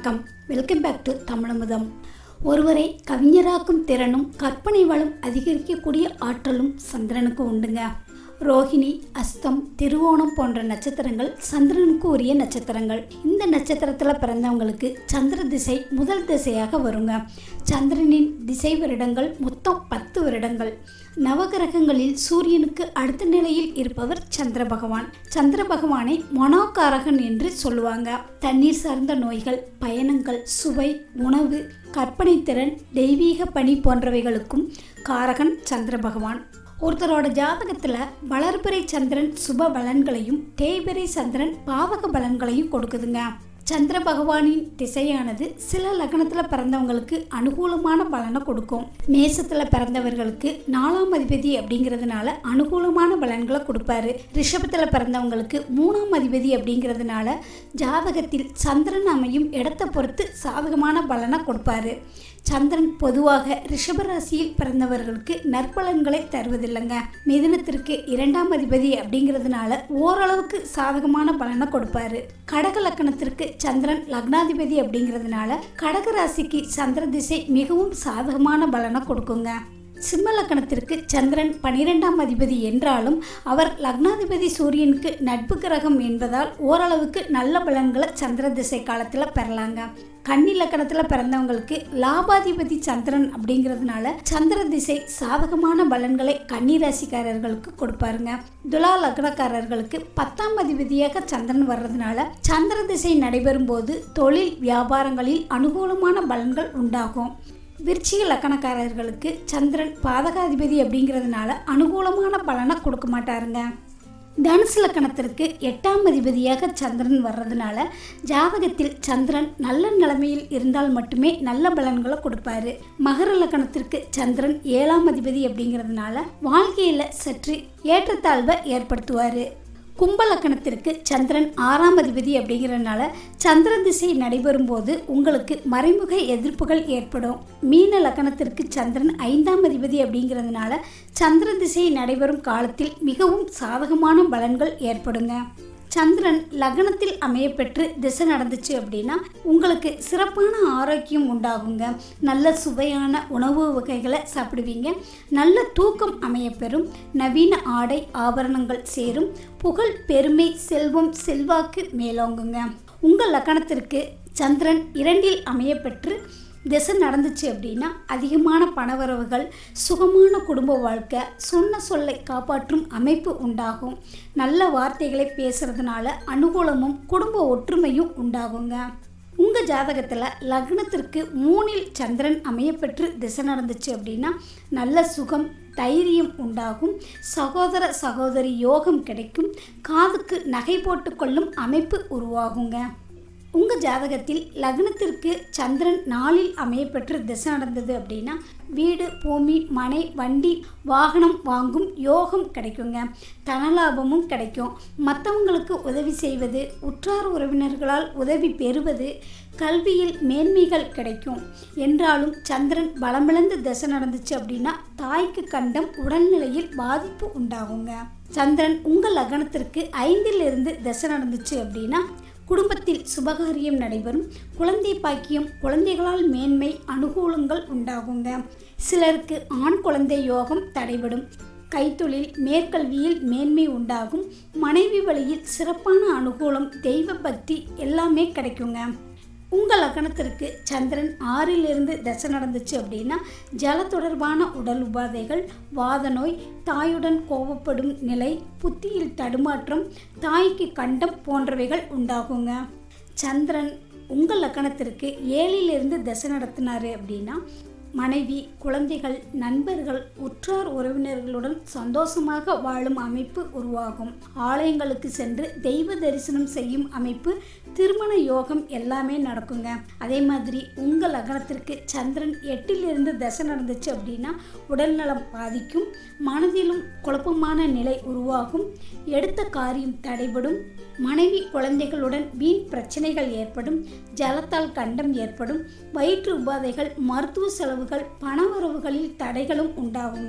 வணக்கம் welcome back to தமிழமுதம் ஒருவரை கவிஞராக்கும் திறனும் கற்பனை வளம் அதிகரிக்கக்கூடிய ஆற்றலும் சந்திரனுக்கு உண்டுங்க ரோஹிணி அஸ்தம் திருவோணம் போன்ற நட்சத்திரங்கள் சந்திரனுக்கு உரிய நட்சத்திரங்கள் இந்த நட்சத்திரத்தில் பிறந்தவங்களுக்கு சந்திர திசை முதல் திசையாக வருங்க சந்திரனின் திசை வருடங்கள் மொத்தம் பத்து வருடங்கள் நவகிரகங்களில் சூரியனுக்கு அடுத்த நிலையில் இருப்பவர் சந்திர பகவான் சந்திர பகவானை மனோகாரகன் என்று சொல்லுவாங்க தண்ணீர் சார்ந்த நோய்கள் பயணங்கள் சுவை உணவு கற்பனை திறன் தெய்வீக பணி போன்றவைகளுக்கும் காரகன் சந்திர பகவான் ஒருத்தரோட ஜாதகத்தில் வளர்பிறை சந்திரன் சுப பலன்களையும் தேய்பிறை சந்திரன் பாவக பலன்களையும் கொடுக்குதுங்க சந்திர பகவானின் திசையானது சில லக்னத்தில் பிறந்தவங்களுக்கு அனுகூலமான பலனை கொடுக்கும் மேசத்தில் பிறந்தவர்களுக்கு நாலாம் அதிபதி அப்படிங்கிறதுனால அனுகூலமான பலன்களை கொடுப்பாரு ரிஷபத்தில் பிறந்தவங்களுக்கு மூணாம் அதிபதி அப்படிங்கிறதுனால ஜாதகத்தில் சந்திரன் அமையும் இடத்தை பொறுத்து சாதகமான பலனை கொடுப்பாரு சந்திரன் பொதுவாக ரிஷபராசியில் பிறந்தவர்களுக்கு நற்பலன்களை தருவதில்லைங்க மிதுனத்திற்கு இரண்டாம் அதிபதி அப்படிங்கிறதுனால ஓரளவுக்கு சாதகமான பலனை கொடுப்பாரு கடக லக்கணத்திற்கு சந்திரன் லக்னாதிபதி அப்படிங்கிறதுனால கடக ராசிக்கு சந்திர திசை மிகவும் சாதகமான பலனை கொடுக்குங்க சிம்ம லக்கணத்திற்கு சந்திரன் பனிரெண்டாம் அதிபதி என்றாலும் அவர் லக்னாதிபதி சூரியனுக்கு நட்பு கிரகம் என்பதால் ஓரளவுக்கு நல்ல பலன்களை சந்திர திசை காலத்தில் பெறலாங்க கன்னி லக்கணத்தில் பிறந்தவங்களுக்கு லாபாதிபதி சந்திரன் அப்படிங்கிறதுனால சந்திர திசை சாதகமான பலன்களை கன்னி ராசிக்காரர்களுக்கு கொடுப்பாருங்க துலா லக்னக்காரர்களுக்கு பத்தாம் அதிபதியாக சந்திரன் வர்றதுனால சந்திர திசை நடைபெறும் போது தொழில் வியாபாரங்களில் அனுகூலமான பலன்கள் உண்டாகும் விருச்சிக லக்கணக்காரர்களுக்கு சந்திரன் பாதகாதிபதி அப்படிங்கிறதுனால அனுகூலமான பலனை கொடுக்க மாட்டாருங்க தனுசு லக்கணத்திற்கு எட்டாம் அதிபதியாக சந்திரன் வர்றதுனால ஜாதகத்தில் சந்திரன் நல்ல நிலைமையில் இருந்தால் மட்டுமே நல்ல பலன்களை கொடுப்பாரு மகர லக்கணத்திற்கு சந்திரன் ஏழாம் அதிபதி அப்படிங்கிறதுனால வாழ்க்கையில் சற்று ஏற்றத்தாழ்வை ஏற்படுத்துவார் கும்ப லக்கணத்திற்கு சந்திரன் ஆறாம் அதிபதி அப்படிங்கிறதுனால சந்திர திசை நடைபெறும் போது உங்களுக்கு மறைமுக எதிர்ப்புகள் ஏற்படும் மீன லக்கணத்திற்கு சந்திரன் ஐந்தாம் அதிபதி அப்படிங்கிறதுனால சந்திர திசை நடைபெறும் காலத்தில் மிகவும் சாதகமான பலன்கள் ஏற்படுங்க சந்திரன் லக்னத்தில் அமையப்பெற்று திசை நடந்துச்சு அப்படின்னா உங்களுக்கு சிறப்பான ஆரோக்கியம் உண்டாகுங்க நல்ல சுவையான உணவு வகைகளை சாப்பிடுவீங்க நல்ல தூக்கம் அமையப்பெறும் நவீன ஆடை ஆபரணங்கள் சேரும் புகழ் பெருமை செல்வம் செல்வாக்கு மேலோங்குங்க உங்கள் லக்கணத்திற்கு சந்திரன் இரண்டில் அமையப்பெற்று திசை நடந்துச்சு அப்படின்னா அதிகமான பணவரவுகள் சுகமான குடும்ப வாழ்க்கை சொன்ன சொல்லை காப்பாற்றும் அமைப்பு உண்டாகும் நல்ல வார்த்தைகளை பேசுறதுனால அனுகூலமும் குடும்ப ஒற்றுமையும் உண்டாகுங்க உங்கள் ஜாதகத்தில் லக்னத்திற்கு மூணில் சந்திரன் அமையப்பெற்று திசை நடந்துச்சு அப்படின்னா நல்ல சுகம் தைரியம் உண்டாகும் சகோதர சகோதரி யோகம் கிடைக்கும் காதுக்கு நகை போட்டுக்கொள்ளும் அமைப்பு உருவாகுங்க உங்கள் ஜாதகத்தில் லக்னத்திற்கு சந்திரன் நாளில் அமையப்பெற்று திசை நடந்தது அப்படின்னா வீடு பூமி மனை வண்டி வாகனம் வாங்கும் யோகம் கிடைக்குங்க தனலாபமும் கிடைக்கும் மற்றவங்களுக்கு உதவி செய்வது உற்றார் உறவினர்களால் உதவி பெறுவது கல்வியில் மேன்மைகள் கிடைக்கும் என்றாலும் சந்திரன் பலமிழந்து திசை நடந்துச்சு அப்படின்னா தாய்க்கு கண்டம் உடல்நிலையில் பாதிப்பு உண்டாகுங்க சந்திரன் உங்கள் லக்னத்திற்கு ஐந்திலிருந்து திசை நடந்துச்சு அப்படின்னா குடும்பத்தில் சுபகாரியம் நடைபெறும் குழந்தை பாக்கியம் குழந்தைகளால் மேன்மை அனுகூலங்கள் உண்டாகுங்க சிலருக்கு ஆண் குழந்தை யோகம் தடைபடும் கைத்தொழில் மேற்கல்வியில் மேன்மை உண்டாகும் மனைவி வழியில் சிறப்பான அனுகூலம் தெய்வ பக்தி எல்லாமே கிடைக்குங்க உங்கள் லக்கணத்திற்கு சந்திரன் ஆறிலிருந்து தசை நடந்துச்சு அப்படின்னா ஜல தொடர்பான உடல் உபாதைகள் வாத நோய் தாயுடன் கோபப்படும் நிலை புத்தியில் தடுமாற்றம் தாய்க்கு கண்டம் போன்றவைகள் உண்டாகுங்க சந்திரன் உங்கள் லக்கணத்திற்கு ஏழிலிருந்து தசை நடத்தினாரு அப்படின்னா மனைவி குழந்தைகள் நண்பர்கள் உற்றார் உறவினர்களுடன் சந்தோஷமாக வாழும் அமைப்பு உருவாகும் ஆலயங்களுக்கு சென்று தெய்வ தரிசனம் செய்யும் அமைப்பு திருமண யோகம் எல்லாமே நடக்குங்க அதே மாதிரி உங்கள் லக்னத்திற்கு சந்திரன் எட்டிலிருந்து தசை நடந்துச்சு அப்படின்னா உடல்நலம் பாதிக்கும் மனதிலும் குழப்பமான நிலை உருவாகும் எடுத்த காரியம் தடைபடும் மனைவி குழந்தைகளுடன் வீண் பிரச்சனைகள் ஏற்படும் ஜலத்தால் கண்டம் ஏற்படும் வயிற்று உபாதைகள் மருத்துவ செலவுகள் பணவரவுகளில் தடைகளும் உண்டாகுங்க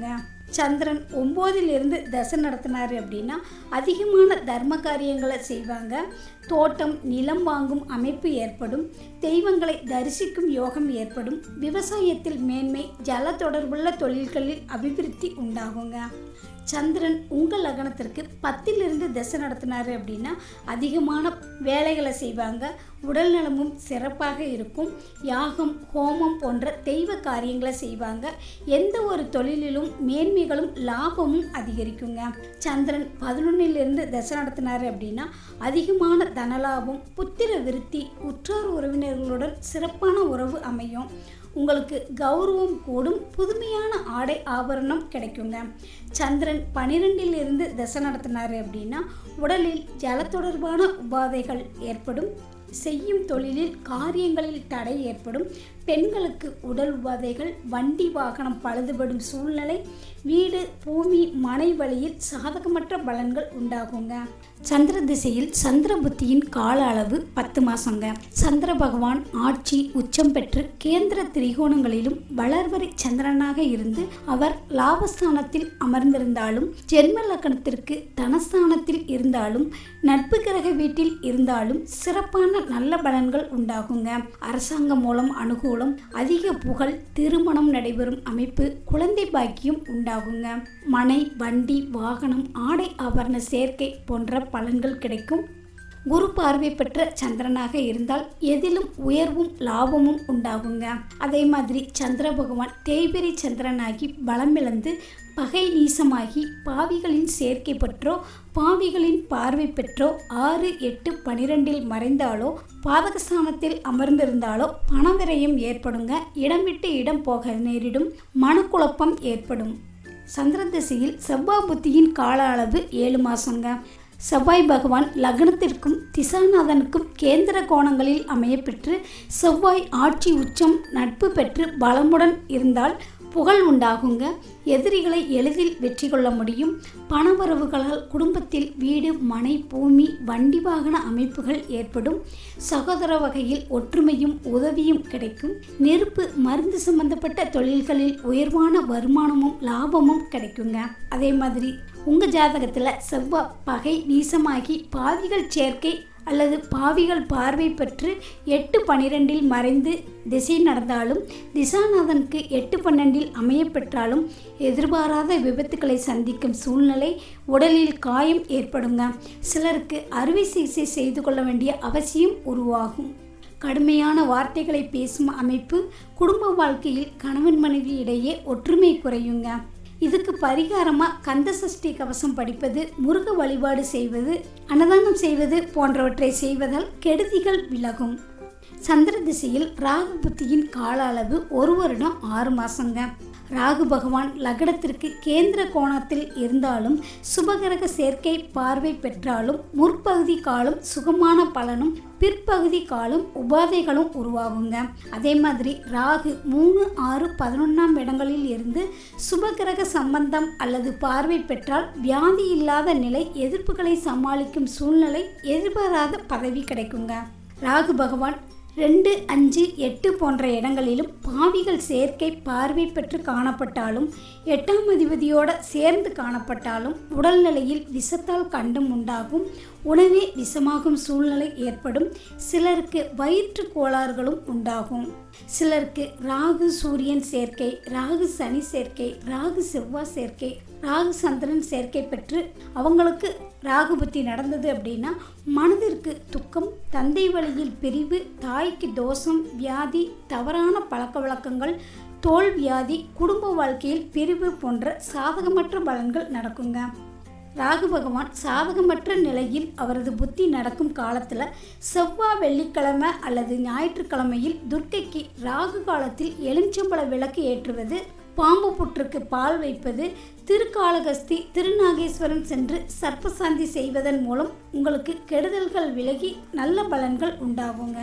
சந்திரன் ஒம்போதிலிருந்து தசை நடத்தினார் அப்படின்னா அதிகமான தர்ம காரியங்களை செய்வாங்க தோட்டம் நிலம் வாங்கும் அமைப்பு ஏற்படும் தெய்வங்களை தரிசிக்கும் யோகம் ஏற்படும் விவசாயத்தில் மேன்மை ஜல தொடர்புள்ள தொழில்களில் அபிவிருத்தி உண்டாகுங்க சந்திரன் உங்கள் லக்னத்திற்கு பத்திலிருந்து திசை நடத்தினார் அப்படின்னா அதிகமான வேலைகளை செய்வாங்க உடல் நலமும் சிறப்பாக இருக்கும் யாகம் ஹோமம் போன்ற தெய்வ காரியங்களை செய்வாங்க எந்த ஒரு தொழிலிலும் மேன்மைகளும் லாபமும் அதிகரிக்குங்க சந்திரன் பதினொன்னிலிருந்து திசை நடத்தினார் அப்படின்னா அதிகமான தனலாபம் புத்திர விருத்தி உற்றார் உறவினர்களுடன் சிறப்பான உறவு அமையும் உங்களுக்கு கௌரவம் கூடும் புதுமையான ஆடை ஆபரணம் கிடைக்குங்க சந்திரன் பனிரெண்டில் இருந்து தசை நடத்தினார் அப்படின்னா உடலில் ஜல தொடர்பான உபாதைகள் ஏற்படும் செய்யும் தொழிலில் காரியங்களில் தடை ஏற்படும் பெண்களுக்கு உடல் உபாதைகள் வண்டி வாகனம் பழுதுபடும் சூழ்நிலை வீடு பூமி மனை வழியில் சாதகமற்ற பலன்கள் உண்டாகுங்க சந்திர திசையில் சந்திர புத்தியின் கால அளவு பத்து மாசங்க சந்திர பகவான் ஆட்சி உச்சம் பெற்று கேந்திர திரிகோணங்களிலும் வளர்வரை சந்திரனாக இருந்து அவர் லாபஸ்தானத்தில் அமர்ந்திருந்தாலும் ஜென்ம லக்கணத்திற்கு தனஸ்தானத்தில் இருந்தாலும் நட்பு கிரக வீட்டில் இருந்தாலும் சிறப்பான நல்ல பலன்கள் உண்டாகுங்க அரசாங்கம் மூலம் அனுகூலம் அதிக புகழ் திருமணம் நடைபெறும் அமைப்பு குழந்தை பாக்கியம் உண்டாகுங்க மனை வண்டி வாகனம் ஆடை ஆபரண சேர்க்கை போன்ற பலன்கள் கிடைக்கும் குரு பார்வை பெற்ற சந்திரனாக இருந்தால் எதிலும் உயர்வும் லாபமும் உண்டாகுங்க அதே மாதிரி சந்திர பகவான் தேய்பிரி சந்திரனாகி பலமிழந்து பகை நீசமாகி பாவிகளின் சேர்க்கை பெற்றோ பாவிகளின் பார்வை பெற்றோ ஆறு எட்டு பனிரெண்டில் மறைந்தாலோ பாதகஸ்தானத்தில் அமர்ந்திருந்தாலோ பணவிரயம் ஏற்படுங்க இடம் விட்டு இடம் போக நேரிடும் மனக்குழப்பம் ஏற்படும் சந்திர திசையில் செவ்வாய் புத்தியின் கால அளவு ஏழு மாசங்க செவ்வாய் பகவான் லக்னத்திற்கும் திசாநாதனுக்கும் கேந்திர கோணங்களில் அமையப்பெற்று செவ்வாய் ஆட்சி உச்சம் நட்பு பெற்று பலமுடன் இருந்தால் புகழ் உண்டாகுங்க எதிரிகளை எளிதில் வெற்றி கொள்ள முடியும் பணவரவுகளால் குடும்பத்தில் வீடு மனை பூமி வண்டி வாகன அமைப்புகள் ஏற்படும் சகோதர வகையில் ஒற்றுமையும் உதவியும் கிடைக்கும் நெருப்பு மருந்து சம்பந்தப்பட்ட தொழில்களில் உயர்வான வருமானமும் லாபமும் கிடைக்குங்க அதே மாதிரி உங்கள் ஜாதகத்தில் செவ்வாய் பகை நீசமாகி பாவிகள் சேர்க்கை அல்லது பாவிகள் பார்வை பெற்று எட்டு பனிரெண்டில் மறைந்து திசை நடந்தாலும் திசாநாதனுக்கு எட்டு பன்னெண்டில் அமைய பெற்றாலும் எதிர்பாராத விபத்துக்களை சந்திக்கும் சூழ்நிலை உடலில் காயம் ஏற்படுங்க சிலருக்கு அறுவை சிகிச்சை செய்து கொள்ள வேண்டிய அவசியம் உருவாகும் கடுமையான வார்த்தைகளை பேசும் அமைப்பு குடும்ப வாழ்க்கையில் கணவன் மனைவி இடையே ஒற்றுமை குறையுங்க இதுக்கு பரிகாரமாக கந்த சஷ்டி கவசம் படிப்பது முருக வழிபாடு செய்வது அன்னதானம் செய்வது போன்றவற்றை செய்வதால் கெடுதிகள் விலகும் சந்திர திசையில் ராகு புத்தியின் கால அளவு ஒரு வருடம் ஆறு மாசங்க ராகு பகவான் லக்னத்திற்கு கேந்திர கோணத்தில் இருந்தாலும் சுபகிரக சேர்க்கை பார்வை பெற்றாலும் முற்பகுதி காலம் சுகமான பலனும் பிற்பகுதி காலம் உபாதைகளும் உருவாகுங்க அதே மாதிரி ராகு மூணு ஆறு பதினொன்றாம் இடங்களில் இருந்து சுபகிரக சம்பந்தம் அல்லது பார்வை பெற்றால் வியாதி இல்லாத நிலை எதிர்ப்புகளை சமாளிக்கும் சூழ்நிலை எதிர்பாராத பதவி கிடைக்குங்க ராகு பகவான் ரெண்டு அஞ்சு எட்டு போன்ற இடங்களிலும் பாவிகள் சேர்க்கை பார்வை பெற்று காணப்பட்டாலும் எட்டாம் அதிபதியோட சேர்ந்து காணப்பட்டாலும் உடல்நிலையில் விஷத்தால் கண்டும் உண்டாகும் உணவே விஷமாகும் சூழ்நிலை ஏற்படும் சிலருக்கு வயிற்று கோளாறுகளும் உண்டாகும் சிலருக்கு ராகு சூரியன் சேர்க்கை ராகு சனி சேர்க்கை ராகு செவ்வாய் சேர்க்கை ராகு சந்திரன் சேர்க்கை பெற்று அவங்களுக்கு ராகு புத்தி நடந்தது அப்படின்னா மனதிற்கு துக்கம் தந்தை வழியில் பிரிவு தாய்க்கு தோஷம் வியாதி தவறான பழக்க வழக்கங்கள் தோல் வியாதி குடும்ப வாழ்க்கையில் பிரிவு போன்ற சாதகமற்ற பலன்கள் நடக்குங்க ராகு பகவான் சாதகமற்ற நிலையில் அவரது புத்தி நடக்கும் காலத்தில் செவ்வாய் வெள்ளிக்கிழமை அல்லது ஞாயிற்றுக்கிழமையில் துர்க்கைக்கு ராகு காலத்தில் எலுமிச்சம்பழ விளக்கு ஏற்றுவது பாம்பு புற்றுக்கு பால் வைப்பது திருக்காளகஸ்தி திருநாகேஸ்வரம் சென்று சர்ப்பசாந்தி செய்வதன் மூலம் உங்களுக்கு கெடுதல்கள் விலகி நல்ல பலன்கள் உண்டாகுங்க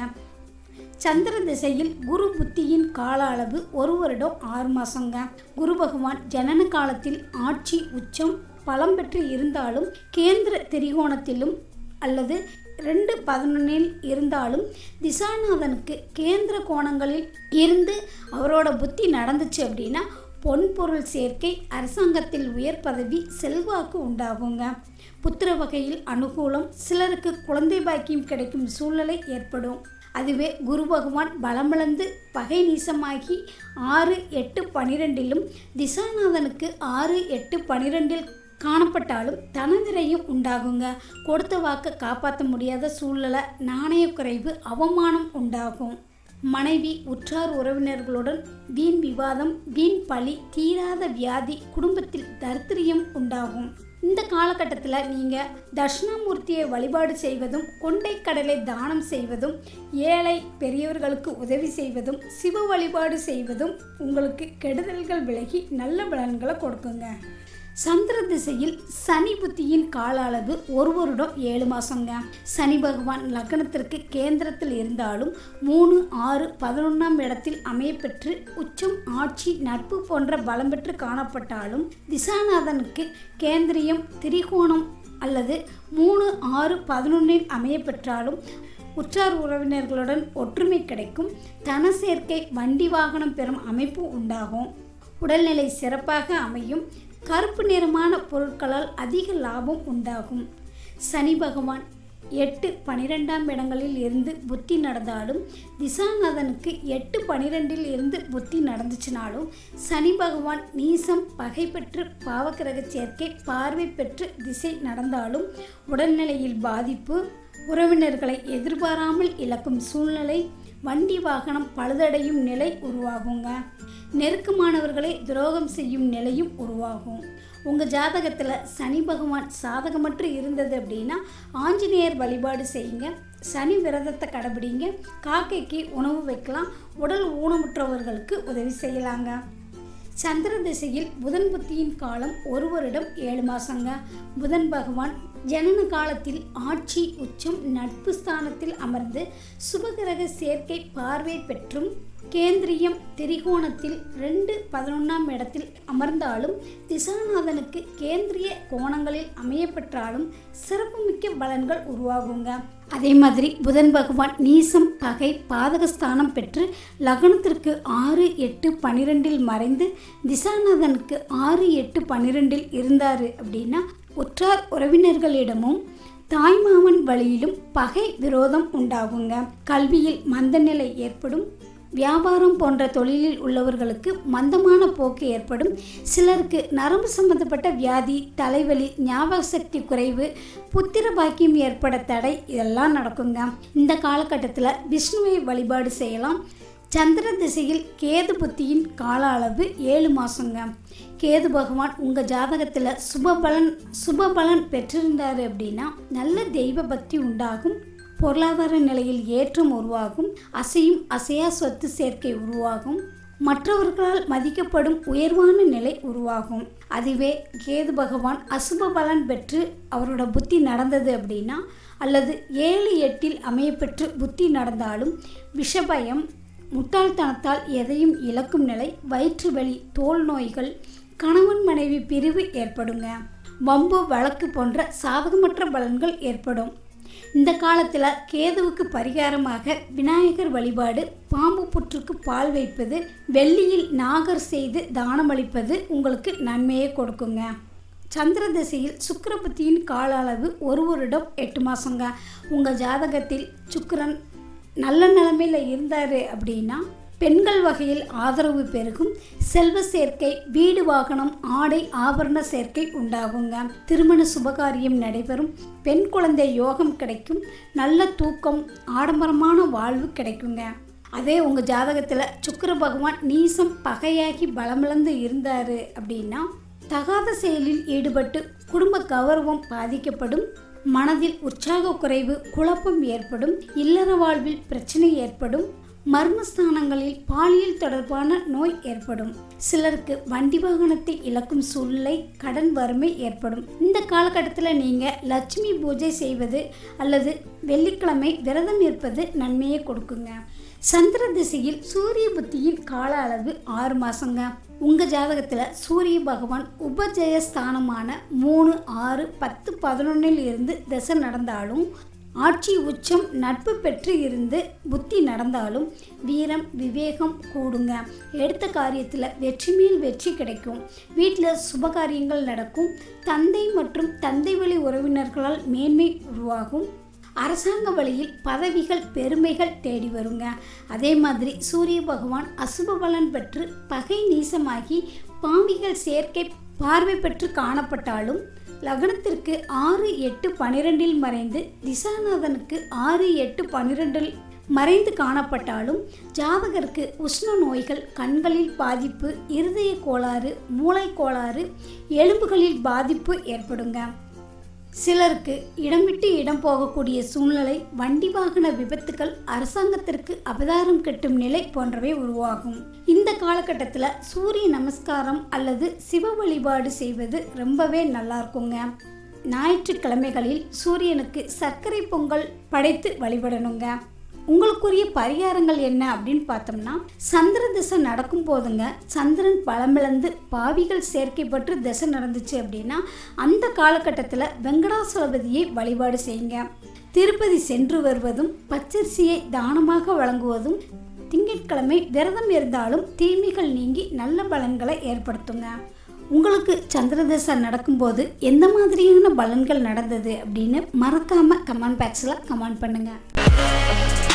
சந்திர திசையில் குரு புத்தியின் கால அளவு ஒரு வருடம் ஆறு மாசங்க குரு பகவான் ஜனன காலத்தில் ஆட்சி உச்சம் பலம் பெற்று இருந்தாலும் கேந்திர திரிகோணத்திலும் அல்லது ரெண்டு பதினொன்னில் இருந்தாலும் திசாநாதனுக்கு கேந்திர கோணங்களில் இருந்து அவரோட புத்தி நடந்துச்சு அப்படின்னா பொன்பொருள் சேர்க்கை அரசாங்கத்தில் உயர் பதவி செல்வாக்கு உண்டாகுங்க புத்திர வகையில் அனுகூலம் சிலருக்கு குழந்தை பாக்கியம் கிடைக்கும் சூழ்நிலை ஏற்படும் அதுவே குரு பகவான் பலமிழந்து பகை நீசமாகி ஆறு எட்டு பனிரெண்டிலும் திசாநாதனுக்கு ஆறு எட்டு பனிரெண்டில் காணப்பட்டாலும் தனநிறையும் உண்டாகுங்க கொடுத்த வாக்கை காப்பாற்ற முடியாத சூழ்நிலை நாணய குறைவு அவமானம் உண்டாகும் மனைவி உற்றார் உறவினர்களுடன் வீண் விவாதம் வீண் பழி தீராத வியாதி குடும்பத்தில் தரித்திரியம் உண்டாகும் இந்த காலகட்டத்தில் நீங்கள் தட்சிணாமூர்த்தியை வழிபாடு செய்வதும் கொண்டை கடலை தானம் செய்வதும் ஏழை பெரியவர்களுக்கு உதவி செய்வதும் சிவ வழிபாடு செய்வதும் உங்களுக்கு கெடுதல்கள் விலகி நல்ல பலன்களை கொடுக்குங்க சந்திர திசையில் சனி புத்தியின் கால அளவு ஒரு வருடம் ஏழு மாசங்க சனி பகவான் லக்னத்திற்கு கேந்திரத்தில் இருந்தாலும் மூணு ஆறு பதினொன்றாம் இடத்தில் அமையப்பெற்று உச்சம் ஆட்சி நட்பு போன்ற பலம் பெற்று காணப்பட்டாலும் திசாநாதனுக்கு கேந்திரியம் திரிகோணம் அல்லது மூணு ஆறு பதினொன்றில் அமையப்பெற்றாலும் உற்றார் உறவினர்களுடன் ஒற்றுமை கிடைக்கும் தன சேர்க்கை வண்டி வாகனம் பெறும் அமைப்பு உண்டாகும் உடல்நிலை சிறப்பாக அமையும் கருப்பு நிறமான பொருட்களால் அதிக லாபம் உண்டாகும் சனி பகவான் எட்டு பனிரெண்டாம் இடங்களில் இருந்து புத்தி நடந்தாலும் திசாநாதனுக்கு எட்டு பனிரெண்டில் இருந்து புத்தி நடந்துச்சுனாலும் சனி பகவான் நீசம் பகை பெற்று பாவக்கிரக சேர்க்கை பார்வை பெற்று திசை நடந்தாலும் உடல்நிலையில் பாதிப்பு உறவினர்களை எதிர்பாராமல் இழக்கும் சூழ்நிலை வண்டி வாகனம் பழுதடையும் நிலை உருவாகுங்க நெருக்கமானவர்களை துரோகம் செய்யும் நிலையும் உருவாகும் உங்கள் ஜாதகத்தில் சனி பகவான் சாதகமற்று இருந்தது அப்படின்னா ஆஞ்சநேயர் வழிபாடு செய்யுங்க சனி விரதத்தை கடைபிடிங்க காக்கைக்கு உணவு வைக்கலாம் உடல் ஊனமுற்றவர்களுக்கு உதவி செய்யலாங்க சந்திர திசையில் புதன் புத்தியின் காலம் ஒரு வருடம் ஏழு மாசங்க புதன் பகவான் ஜனன காலத்தில் ஆட்சி உச்சம் நட்பு ஸ்தானத்தில் அமர்ந்து சுபகிரக சேர்க்கை பார்வை பெற்றும் கேந்திரியம் திரிகோணத்தில் ரெண்டு பதினொன்றாம் இடத்தில் அமர்ந்தாலும் திசாநாதனுக்கு கேந்திரிய கோணங்களில் அமையப்பெற்றாலும் சிறப்புமிக்க பலன்கள் உருவாகுங்க அதே மாதிரி புதன் பகவான் நீசம் பகை பாதகஸ்தானம் பெற்று லக்னத்திற்கு ஆறு எட்டு பன்னிரெண்டில் மறைந்து திசாநாதனுக்கு ஆறு எட்டு பன்னிரெண்டில் இருந்தார் அப்படின்னா உற்றார் உறவினர்களிடமும் தாய்மாமன் வழியிலும் பகை விரோதம் உண்டாகுங்க கல்வியில் மந்தநிலை ஏற்படும் வியாபாரம் போன்ற தொழிலில் உள்ளவர்களுக்கு மந்தமான போக்கு ஏற்படும் சிலருக்கு நரம்பு சம்பந்தப்பட்ட வியாதி தலைவலி ஞாபக சக்தி குறைவு புத்திர பாக்கியம் ஏற்பட தடை இதெல்லாம் நடக்குங்க இந்த காலகட்டத்தில் விஷ்ணுவை வழிபாடு செய்யலாம் சந்திர திசையில் கேது புத்தியின் கால அளவு ஏழு மாதங்க கேது பகவான் உங்கள் ஜாதகத்தில் சுபபலன் சுபபலன் பெற்றிருந்தார் அப்படின்னா நல்ல தெய்வ பக்தி உண்டாகும் பொருளாதார நிலையில் ஏற்றம் உருவாகும் அசையும் அசையா சொத்து சேர்க்கை உருவாகும் மற்றவர்களால் மதிக்கப்படும் உயர்வான நிலை உருவாகும் அதுவே கேது பகவான் அசுப பலன் பெற்று அவரோட புத்தி நடந்தது அப்படின்னா அல்லது ஏழு எட்டில் அமையப்பெற்று புத்தி நடந்தாலும் விஷபயம் முட்டாள்தனத்தால் எதையும் இழக்கும் நிலை வயிற்று வலி தோல் நோய்கள் கணவன் மனைவி பிரிவு ஏற்படுங்க வம்பு வழக்கு போன்ற சாதகமற்ற பலன்கள் ஏற்படும் இந்த காலத்தில் கேதுவுக்கு பரிகாரமாக விநாயகர் வழிபாடு பாம்பு புற்றுக்கு பால் வைப்பது வெள்ளியில் நாகர் செய்து தானம் அளிப்பது உங்களுக்கு நன்மையை கொடுக்குங்க சந்திர திசையில் சுக்கிரபுத்தியின் கால அளவு ஒரு வருடம் எட்டு மாதங்க உங்கள் ஜாதகத்தில் சுக்கிரன் நல்ல நிலைமையில் இருந்தார் அப்படின்னா பெண்கள் வகையில் ஆதரவு பெருகும் செல்வ சேர்க்கை வீடு வாகனம் ஆடை ஆபரண சேர்க்கை உண்டாகுங்க திருமண சுபகாரியம் நடைபெறும் பெண் குழந்தை யோகம் கிடைக்கும் நல்ல தூக்கம் ஆடம்பரமான வாழ்வு கிடைக்குங்க அதே உங்கள் ஜாதகத்தில் சுக்கிர பகவான் நீசம் பகையாகி பலமிழந்து இருந்தார் அப்படின்னா தகாத செயலில் ஈடுபட்டு குடும்ப கௌரவம் பாதிக்கப்படும் மனதில் உற்சாக குறைவு குழப்பம் ஏற்படும் இல்லற வாழ்வில் பிரச்சனை ஏற்படும் மர்மஸ்தானங்களில் பாலியல் தொடர்பான நோய் ஏற்படும் சிலருக்கு வண்டி வாகனத்தை இழக்கும் சூழ்நிலை கடன் வறுமை ஏற்படும் இந்த காலகட்டத்தில் நீங்கள் லட்சுமி பூஜை செய்வது அல்லது வெள்ளிக்கிழமை விரதம் இருப்பது நன்மையை கொடுக்குங்க சந்திர திசையில் சூரிய புத்தியின் கால அளவு ஆறு மாசங்க உங்கள் ஜாதகத்தில் சூரிய பகவான் உபஜய ஸ்தானமான மூணு ஆறு பத்து பதினொன்னில் இருந்து திசை நடந்தாலும் ஆட்சி உச்சம் நட்பு பெற்று இருந்து புத்தி நடந்தாலும் வீரம் விவேகம் கூடுங்க எடுத்த காரியத்தில் வெற்றி மேல் வெற்றி கிடைக்கும் வீட்டில் சுபகாரியங்கள் நடக்கும் தந்தை மற்றும் தந்தை வழி உறவினர்களால் மேன்மை உருவாகும் அரசாங்க வழியில் பதவிகள் பெருமைகள் தேடி வருங்க அதே மாதிரி சூரிய பகவான் அசுப பலன் பெற்று பகை நீசமாகி பாம்பிகள் சேர்க்கை பார்வை பெற்று காணப்பட்டாலும் லக்னத்திற்கு ஆறு எட்டு பனிரெண்டில் மறைந்து திசாநாதனுக்கு ஆறு எட்டு பனிரெண்டில் மறைந்து காணப்பட்டாலும் ஜாதகருக்கு உஷ்ண நோய்கள் கண்களில் பாதிப்பு இருதய கோளாறு மூளை கோளாறு எலும்புகளில் பாதிப்பு ஏற்படுங்க சிலருக்கு இடம் விட்டு இடம் போகக்கூடிய சூழ்நிலை வண்டி வாகன விபத்துகள் அரசாங்கத்திற்கு அபதாரம் கட்டும் நிலை போன்றவை உருவாகும் இந்த காலகட்டத்தில் சூரிய நமஸ்காரம் அல்லது சிவ வழிபாடு செய்வது ரொம்பவே நல்லா இருக்குங்க ஞாயிற்றுக்கிழமைகளில் சூரியனுக்கு சர்க்கரை பொங்கல் படைத்து வழிபடணுங்க உங்களுக்குரிய பரிகாரங்கள் என்ன அப்படின்னு பார்த்தோம்னா சந்திர திசை நடக்கும் போதுங்க சந்திரன் பழமிழந்து பாவிகள் சேர்க்கைப்பட்டு திசை நடந்துச்சு அப்படின்னா அந்த காலகட்டத்தில் வெங்கடாசலபதியை வழிபாடு செய்யுங்க திருப்பதி சென்று வருவதும் பச்சரிசியை தானமாக வழங்குவதும் திங்கட்கிழமை விரதம் இருந்தாலும் தீமைகள் நீங்கி நல்ல பலன்களை ஏற்படுத்துங்க உங்களுக்கு சந்திரதசை நடக்கும்போது எந்த மாதிரியான பலன்கள் நடந்தது அப்படின்னு மறக்காமல் கமெண்ட் பாக்ஸில் கமெண்ட் பண்ணுங்கள்